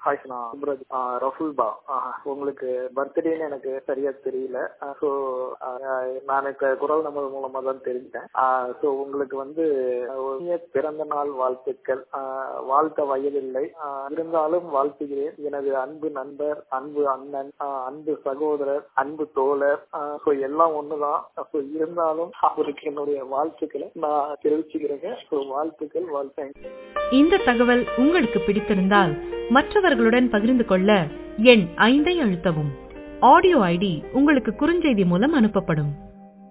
hi நான் சுப்ரஜ் ரஃபுல் பா உங்களுக்கு பர்த்டேன்னு எனக்கு சரியா தெரியல ஸோ நான் எனக்கு குரல் நம்பர் மூலமா தான் தெரிஞ்சிட்டேன் ஸோ உங்களுக்கு வந்து இனிய பிறந்த நாள் வாழ்த்துக்கள் வாழ்த்த வயதில்லை இருந்தாலும் வாழ்த்துகிறேன் எனது அன்பு நண்பர் அன்பு அண்ணன் அன்பு சகோதரர் அன்பு தோழர் ஸோ எல்லாம் ஒண்ணுதான் ஸோ இருந்தாலும் அவருக்கு என்னுடைய வாழ்த்துக்களை நான் தெரிவிச்சுக்கிறேங்க ஸோ வாழ்த்துக்கள் வாழ்த்தேன் இந்த தகவல் உங்களுக்கு பிடித்திருந்தால் மற்றவர்களுடன் பகிர்ந்து கொள்ள எண் ஐந்தை அழுத்தவும் ஆடியோ ஐடி உங்களுக்கு குறுஞ்செய்தி மூலம் அனுப்பப்படும்